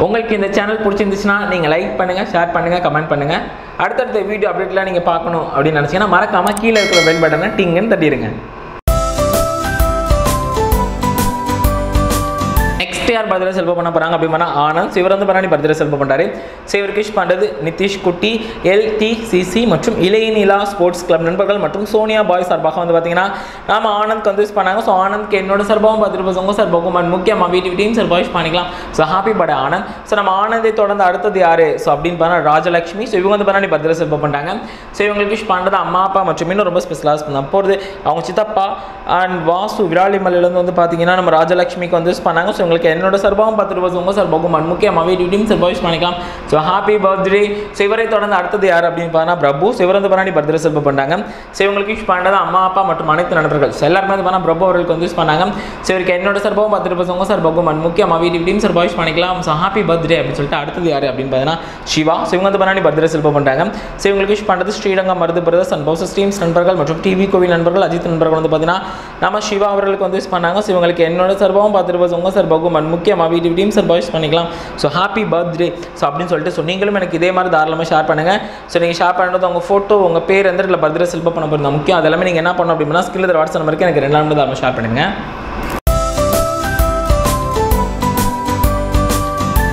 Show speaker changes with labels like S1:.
S1: உங்களுக்கு இந்த சேனல் பிடிச்சிருந்துச்சுன்னா நீங்கள் லைக் பண்ணுங்கள் ஷேர் பண்ணுங்கள் கமெண்ட் பண்ணுங்கள் அடுத்தடுத்த வீடியோ அப்டேட்லாம் நீங்கள் பார்க்கணும் அப்படின்னு நினச்சிங்கன்னா மறக்காமல் கீழே இருக்கிற பெல் பட்டனை டிங்குன்னு தட்டிடுங்க நெக்ஸ்ட் யார் பர்த்டே செல்வ பண்ண போகிறாங்க அப்படின்னா ஆனந்த் சிவரந்து பரணி பர்த்டே செல்வ பண்ணுறாரு சிவர்கிஷ் பண்ணுறது நிதிஷ் குட்டி எல்டிசிசி மற்றும் இளையநிலா ஸ்போர்ட்ஸ் கிளப் நண்பர்கள் மற்றும் சோனியா பாய் சார்பாக வந்து பார்த்தீங்கன்னா நாம ஆனந்த் வந்து விஷ் பண்ணாங்க ஸோ ஆனந்த்க்கு என்னோட சார்பாகவும் பத்து ரூபாய் உங்கள் சார்பாகவும் அண்ட் முக்கியமாக வீட்டு வீட்டையும் சார்பாக விஷ் பண்ணிக்கலாம் so happy birthday Anand so நம்ம ஆனந்தை தொடர்ந்து அடுத்தது யார் ஸோ அப்படின்னு பார்த்தா ராஜலக்ஷ்மி ஸோ இவங்க வந்து பண்ணி பர்த்டே செல்வ பண்ணுறாங்க ஸோ இவங்களுக்கு விஷ் பண்ணுறது அம்மா அப்பா மற்றும் இன்னும் ரொம்ப ஸ்பெஷலாக பண்ண போகிறது அவங்க சித்தப்பா அண்ட் வாசு விராலிமலையிலேருந்து வந்து பார்த்தீங்கன்னா நம்ம ராஜலக்ஷ்மிக்கு வந்து விஷ் பண்ணாங்க ஸோ உங்களுக்கு என்னோட சார்பாகவும் பத்து ரூபாய் உங்கள் சார்பாகவும் அண்ட் முக்கியமாக வீட்டு வீட்டையும் சார்பாக விஷ் பண்ணிக்கலாம் ஸோ ஹாப்பி பர்த்டே ஸோ இவரை தொடர்ந்து அடுத்தது யார் அப்படின்னு பார்த்தா பிரபு சிவரந்து பரணி பர்த்டே செல்வ பண்ணாங்க ஸோ இவங்களுக்கு விஷ் பண்ணது அம்மா அப்பா மற்றும் அனைத்து நண்பர்கள் ஸோ எல்லாருமே வந்து பண்ணால் பிரபு அவர்களுக்கு வந்து விஷ் பண்ணாங்க ஸோ இவருக்கு என்னோட சார்பாகவும் பத்து ரூபாய் உங்கள் சார்பாகவும் அண்ட் முக்கியமாக வீட்டு வீட்டையும் சார்பாக விஷ் பண்ணிக்கலாம் ஸோ ஹாப்பி பர்த்டே அப்படின்னு சொல்லிட்டு அடுத்தது யார் அப்படின்னு பார்த்தீங்கன்னா சிவா ஸோ இவங்க வந்து பண்ணி பர்த்டே செல்வ பண்ணுறாங்க ஸோ இவங்களுக்கு விஷ் பண்ணுறது Srirangam Marudhu brothers and Bowser streams நண்பர்கள் மற்றும் டிவி கோவில் நண்பர்கள் அஜித் நண்பர்கள் வந்து பார்த்தீங்கன்னா நம்ம சிவா அவர்களுக்கு வந்து விஷ் பண்ணாங்க ஸோ இவங்களுக்கு என்னோட சார்பாகவும் பத்து ரூபாய் உங்கள் சார்பாகவும் அண்ட் முக்கியமாக வீட்டு வீட்டையும் சார்பாக விஷ் பண்ணிக்கலாம் ஸோ ஹாப்பி பர்த்டே ஸோ அப்படின்னு சொல்லிட்டு ஸோ நீங்களும் எனக்கு இதே மாதிரி தாராளமாக ஷேர் பண்ணுங்கள் ஸோ நீங்கள் ஷேர் பண்ணுறது உங்கள் ஃபோட்டோ உங்கள் பேர் எந்த இடத்துல பர்த்டே செல்வ பண்ண போகிறது முக்கியம் அதெல்லாமே நீங்கள் என்ன பண்ணணும் அப்படின்னா ஸ்கில் வாட்ஸ்அப் நம்பருக்கு எனக்கு ரெண்டு நாள் தாராளமாக ஷேர் பண்ணுங்கள்